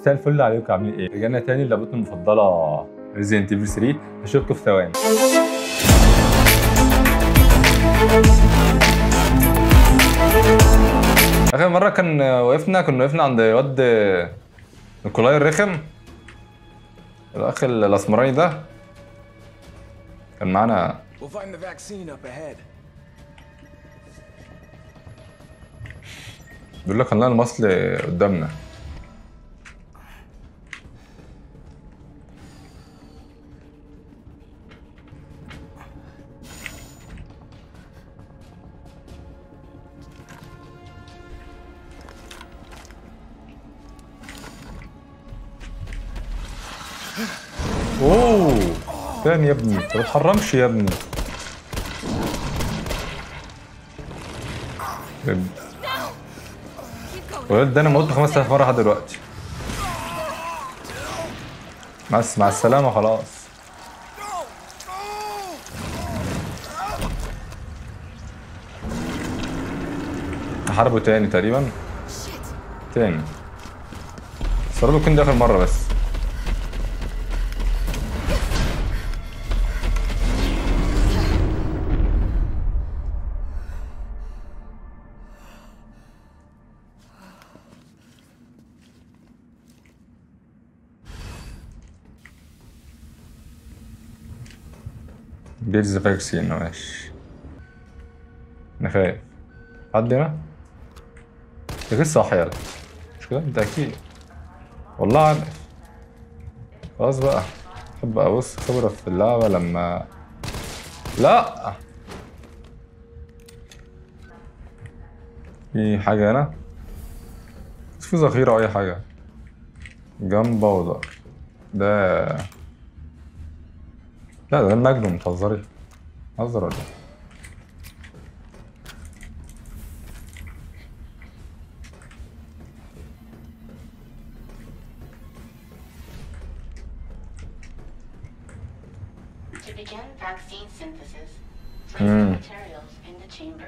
مساء الفل عليكم عاملين ايه؟ رجعنا تاني لعبتنا المفضلة ريزيدنت ايفل 3 هشوفكم في ثواني آخر مرة كان وقفنا كنا وقفنا عند واد نيكولاي الرخم الأخ الأسمراني ده كان معانا We'll find the vaccine up ahead. بيقول لك خلينا المصل قدامنا اوه تاني يا ابني ما تتحرمش يا ابني الولد ده انا موته 5000 مره لحد دلوقتي بس مع السلامه خلاص هحاربه تاني تقريبا تاني بس يا رب يكون دي اخر مره بس جيتز فاكسين ماشي انا خايف حد هنا؟ انت لسه صاحي يلا مش كده؟ انت اكيد والله عارف خلاص بقى احب ابص خبرة في اللعبة لما لا في حاجة هنا بس في ذخيرة أو أي حاجة جنب بودر ده لا ده المجنون بتهزري هزر ولا إيه؟ To begin vaccine synthesis, place Hmm. the materials in the chamber.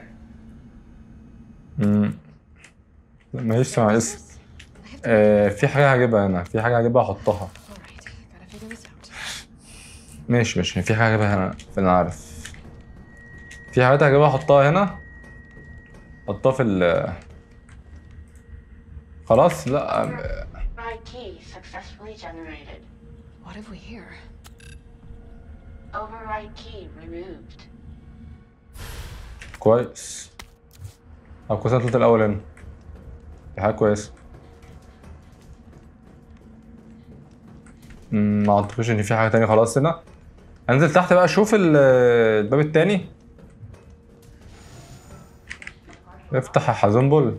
امم لا ماليش سمع اسم آه في حاجة هجيبها هنا في حاجة هجيبها احطها Alright, gotta figure this out. ماشي ماشي في حاجة هجيبها هنا انا عارف في حاجات هجيبها احطها هنا احطها في ال خلاص لا آه، Right key successfully generated. What have we here? Override key removed. كويس طب كويس أنا طلعت الأول هنا دي حاجة كويسة مم، ما اعتقدش ان في حاجة تانية خلاص هنا انزل تحت بقى اشوف ال- الباب التاني افتح يا حزنبل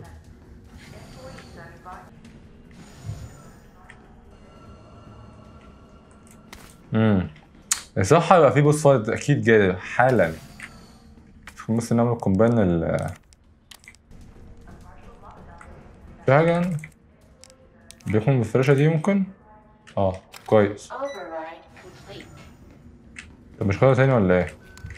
امم صح هيبقى في بوس فايت اكيد جاي حالا بس نعمل كومباين ال في حاجة هنا؟ بيكون بالفراشة دي ممكن؟ اه كويس Override complete. طب مش خطوة تاني ولا ايه؟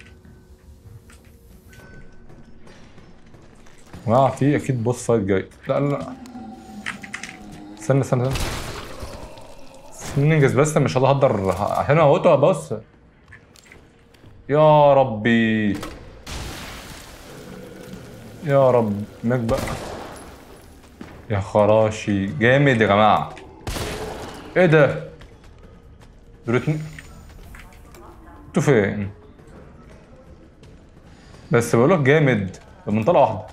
اه في اكيد بوس فايت جاي لا لا لا استنى استنى استنى استنى ننجز بس مش هقدر عشان اموته بص يا ربي يا رب ماك بقى يا خراشي جامد يا جماعة ايه ده؟ دول اتنين انتوا فين؟ بس بقولك جامد ده من طلقة واحدة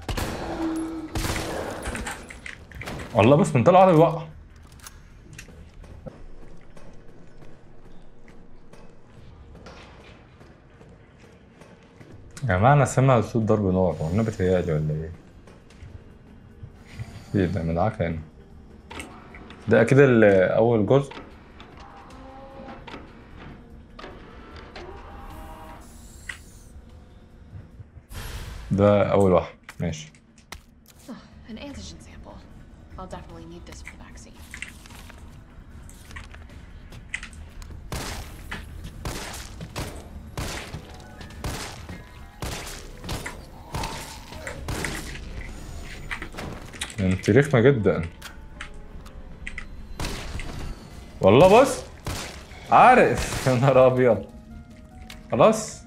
والله بس من طلقة واحدة بيوقع يا جماعة أنا سامع صوت ضرب نار هو أنا بتهيألي ولا إيه؟ إيه ده مدعكة هنا ده أكيد ال- أول جزء ده أول واحد ماشي An antigen sample. I'll definitely need this for the vaccine. انت رخمة جدا والله بص عارف يا نهار ابيض خلاص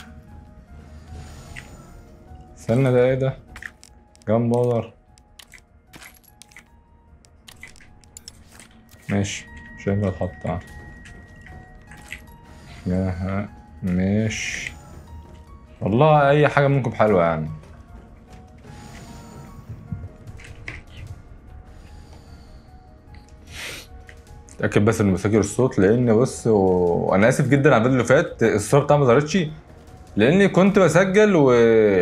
استنى ده ايه ده جنب بودر ماشي شايف الخط اه ياها ماشي والله اي حاجه منكم حلوه يعني اتاكد بس انه بسجل الصوت لان بص و... وانا اسف جدا على الفيديو اللي فات الصوره بتاعي ما ظهرتش لاني كنت بسجل و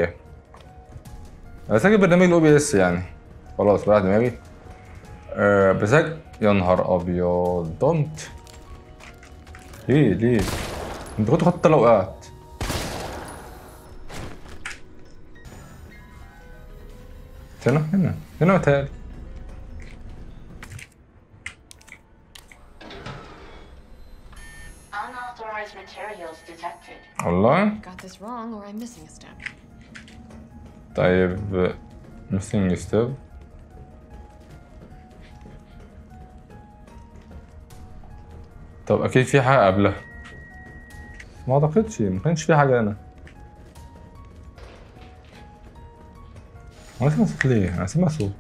أنا بسجل برنامج الاو بي اس يعني خلاص راح دماغي أه بسجل يا نهار ابيض دونت ليه ليه انت كنت خدت لو وقعت هنا هنا هنا متهيألي Unauthorized materials detected. والله Got this wrong or I'm missing a step. طيب missing step طب اكيد في حاجة قبلها ما اعتقدش ما كانش في حاجة هنا انا سامع صوت ليه؟ انا سامع صوت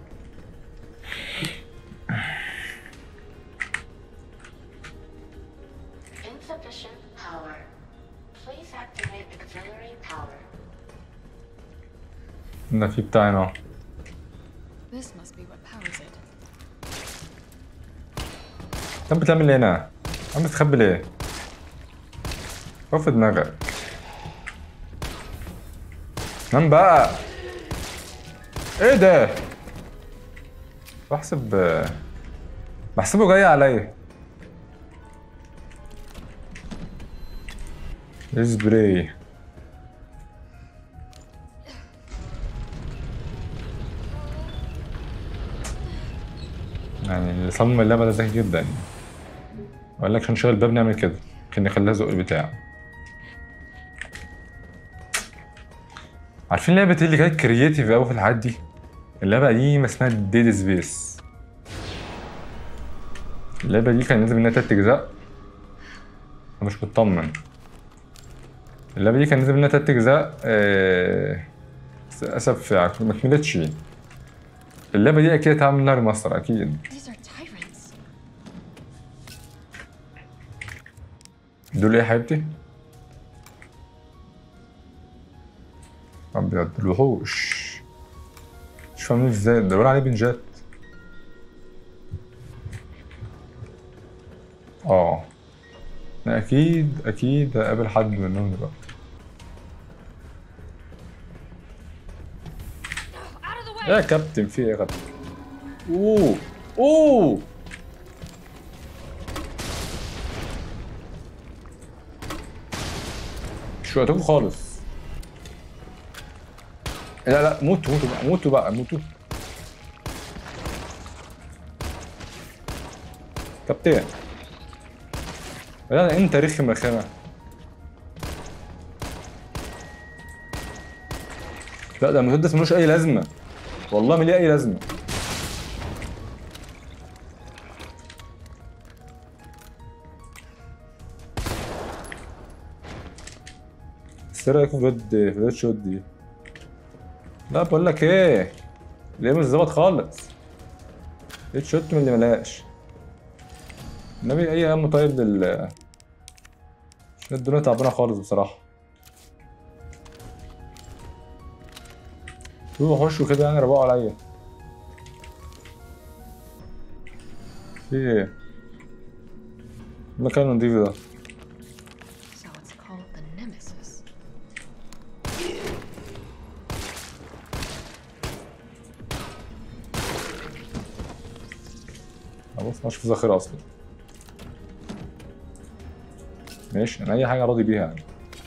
Insufficient power. Please activate auxiliary power. ده في بتاع هنا This must be what powers it. انت بتعمل ايه هنا؟ عم بتخبي ليه؟ خف دماغك نام بقى ايه ده؟ بحسب بحسبه جاي عليا سبراي يعني اللي صمم اللعبة ده ذكي جدا يعني وقال لك عشان نشغل الباب نعمل كده كان يخليها زق البتاع عارفين لعبة ايه اللي كانت كرييتيف قوي في الحاجات دي؟ اللعبة دي اسمها ديد سبيس اللعبة دي كان نازل منها تلات أجزاء أنا مش مطمن اللعبة دي كان نازل منها تلات أجزاء آه، بس للأسف يعني ما كملتش اللعبة دي أكيد اتعمل لها ريماستر أكيد These are tyrants. دول ايه يا حبيبتي؟ ابيض الوحوش مش فاهمين ازاي ده بيقول عليه بنجات اه أنا اكيد اكيد هقابل حد منهم دلوقتي Out of the way! ايه يا كابتن في ايه يا كابتن اوه اوه مش وقتكم خالص لا لا موتوا موتوا بقى موتوا بقى موتوا كابتن لا لا انت رخم رخامه لا ده المسدس ملوش اي لازمه والله ما ليه اي لازمه بس ايه رايك في الواد في الواد شوت دي لا بقول لك ايه ليه مش ظابط خالص هيد شوت من اللي ملاش النبي اي هم طيب لل عشان الدنيا تعبانه خالص بصراحه روحوا خشوا كده يعني ربقوا عليا في ايه المكان النضيف ده So it's called the Nemesis. خلاص مش في ذخيرة اصلا ماشي انا اي حاجه راضي بيها يعني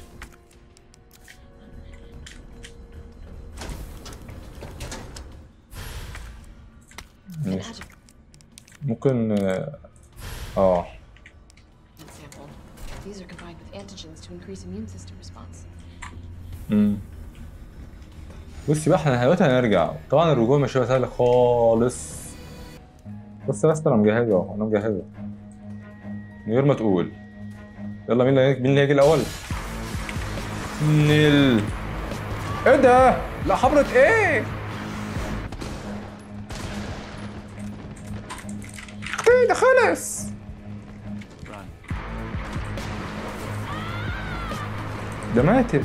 An ماشي adjective ممكن اه اه example. These are combined with antigens to increase immune system response. امم بصي بقى احنا دلوقتي هنرجع طبعا الرجوع مش هيبقى سهل خالص بس بس انا مجهزه اهو انا مجهزه من غير ما تقول يلا مين اللي مين اللي هيجي الاول نيل ايه ده لا حمرة ايه ايه ده خلص ده ماتت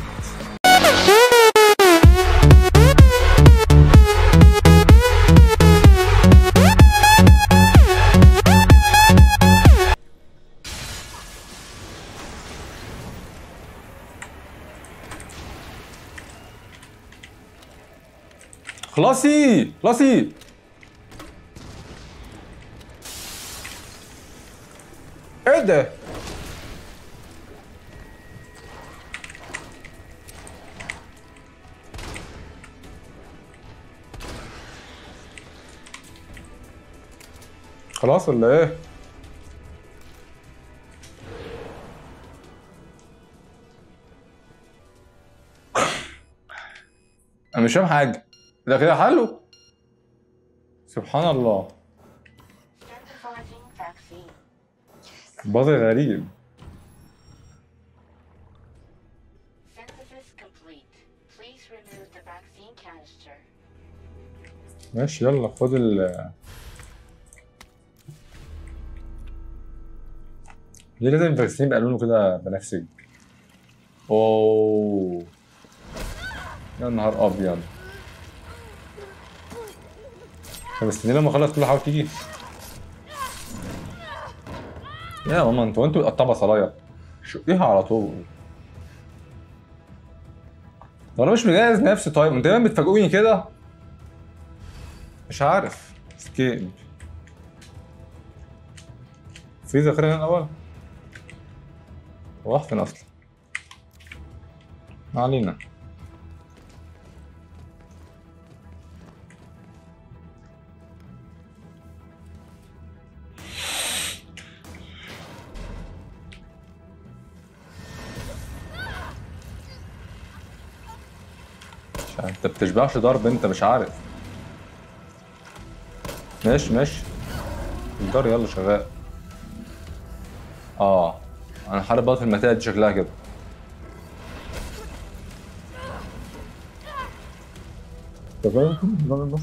خلاصي خلاصي ايه ده خلاص ولا ايه انا مش فاهم حاجه ده كده حلو سبحان الله Synthesizing vaccine. بازل غريب Synthesis complete. Please remove the vaccine canister. ماشي يلا خد ال ليه لازم الفاكسين يبقى لونه كده بنفسجي اوه يا نهار ابيض طب استني لما اخلص كل حاجه تيجي يا ماما انتوا انتوا بتقطعوا بصلايه شقيها على طول طب انا مش مجهز نفسي طيب انتوا دايما بتفاجئوني كده مش عارف سكيب في ذاكرة هنا الأول هو راح فين أصلا ما علينا مش عارف. انت بتشبعش ضرب انت مش عارف ماشي ماشي الدار يلا شغال اه انا حارب بقى في المتاهه دي شكلها كده طب بس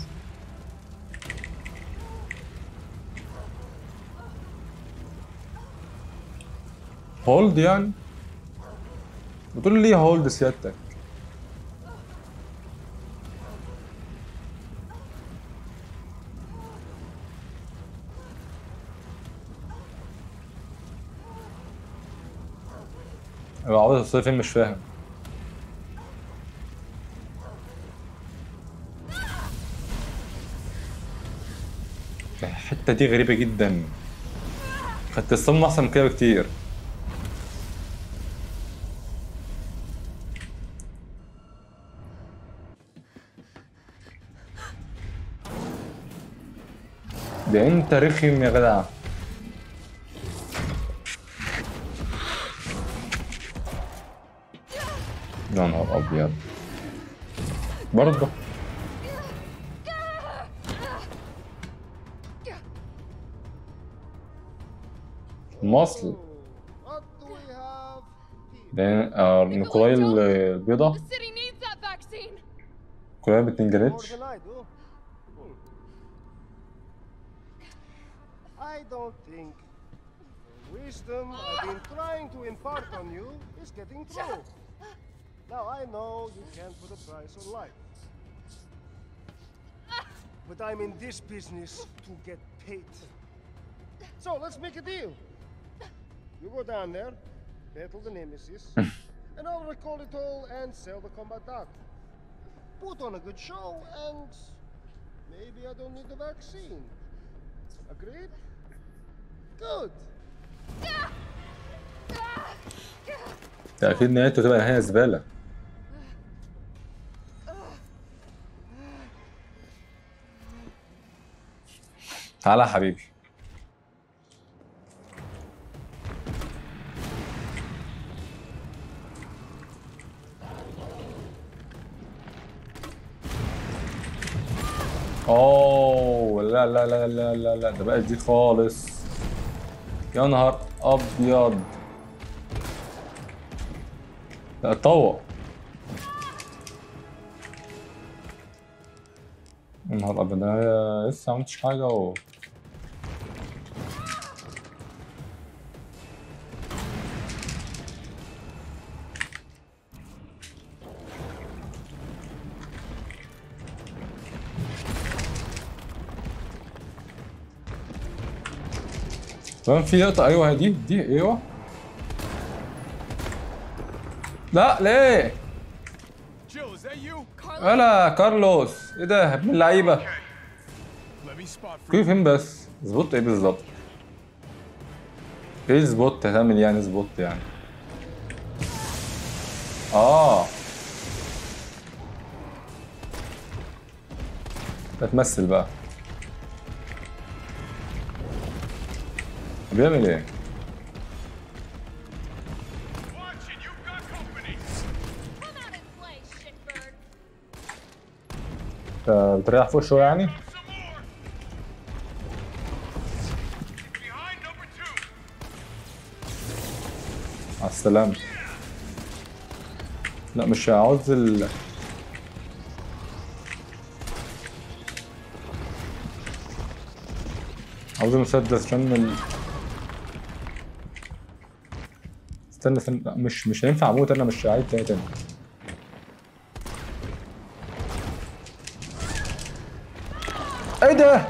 هولد يعني بتقول لي ليه هولد سيادتك يبقى عاوز تصير فين مش فاهم الحتة دي غريبة جدا كانت الصم أحسن من كده بكتير ده انت رخم يا جدع يا نهار ابيض برضه مصل What do we have here? ده آه نيكولاي ال- البيضة The city needs that vaccine. نيكولاي More بتنجلتش than I do. Hmm. I don't think the wisdom I've been trying to impart on you is getting through. Now I know you can't put a price on life. But I'm in this business to get paid. So let's make a deal. You go down there, battle the Nemesis, and I'll recall it all and sell the combat dog. Put on a good show, and maybe I don't need the vaccine. Agreed? Good. ده اكيد نهايته تبقى نهاية زبالة تعالى يا حبيبي اوه لا لا لا لا لا لا ده بقى جديد خالص يا نهار ابيض لا اتطوق يا نهار ابيض انا لسه ما عملتش حاجه و تمام في لقطة ايوه هي دي دي ايوه لا ليه؟ Jill, is that you? ولا كارلوس ايه ده ابن اللعيبة Let me spot for كيف فين بس؟ ظبط ايه بالظبط؟ ايه سبوت هتعمل يعني سبوت يعني؟ اه هتمثل بقى بيعمل ايه؟ Watch it, you've got company. Come out and play, shitbird. انت بتريح فوق شوية يعني؟ Some more. Behind number two. على السلامة لا مش عاوز ال عاوز المسدس عشان ال... استنى استنى لا مش مش هينفع اموت انا مش عايز تاني تاني ايه ده؟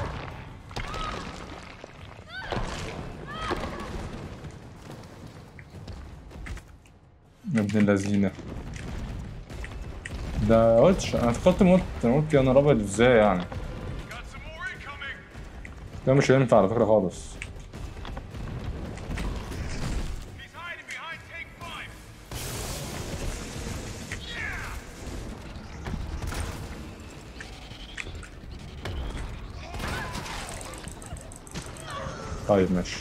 يا ابن اللذينة ده قلتش انا فكرت موت انا قلت يا نهار ابيض ازاي يعني Got some more incoming. ده مش هينفع على فكرة خالص He's hiding behind tank five. طيب ماشي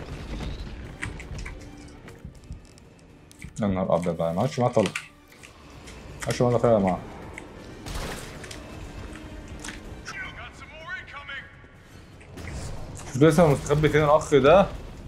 يا نهار ابيض بقى ما عادش معاه طلب ما عادش معاه فعلا معاه Got some more incoming. شوف لسه مستخبي فين الاخ ده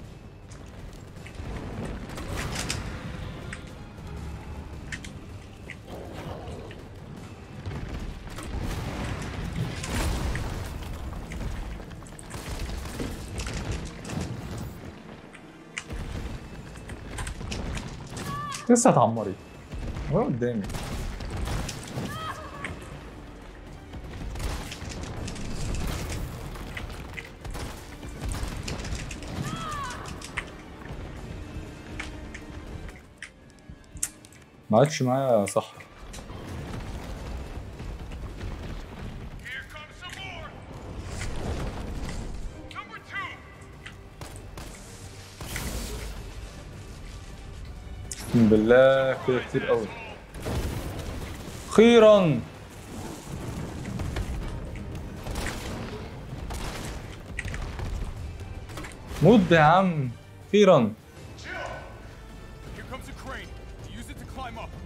لسه هتعمري هو قدامي ما عادش معايا صح Here comes some more. Number two. اقسم بالله كده كتير قوي خيرا مد يا عم خيرا Jill. Here comes a crane. Use it to climb up.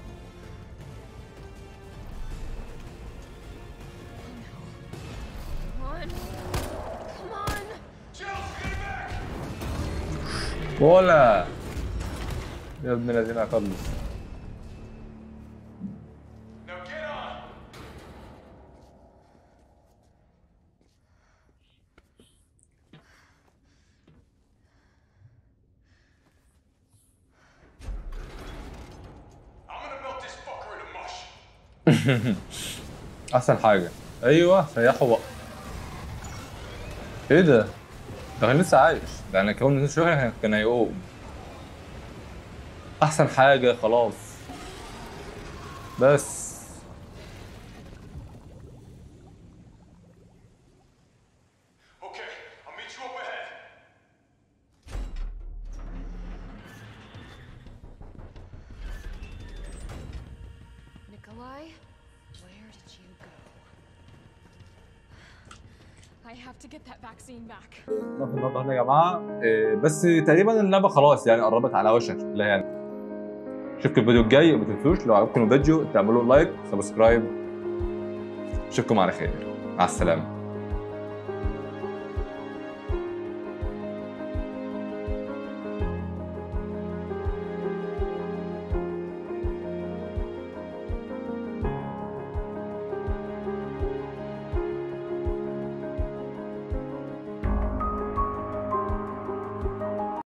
Come on. Come on. Jill, get back. ولا يا ابن الذين يا كارلوس Now get on. I'm gonna melt this fucker into mush. احسن حاجه ايوه سيحوا بقى ايه ده ده كان لسه عايش ده انا كون شويه كان هيقوم احسن حاجه خلاص بس Okay, I'll meet you up ahead. Nikolai, where did you go? I have to get that vaccine back. نقف النهارده هنا يا جماعه إيه، بس تقريبا اللعبه خلاص يعني قربت على وشك لا يعني اشوفكم الفيديو الجاي وما تنسوش لو عجبكم الفيديو تعملوا لايك سبسكرايب اشوفكم على خير مع السلامه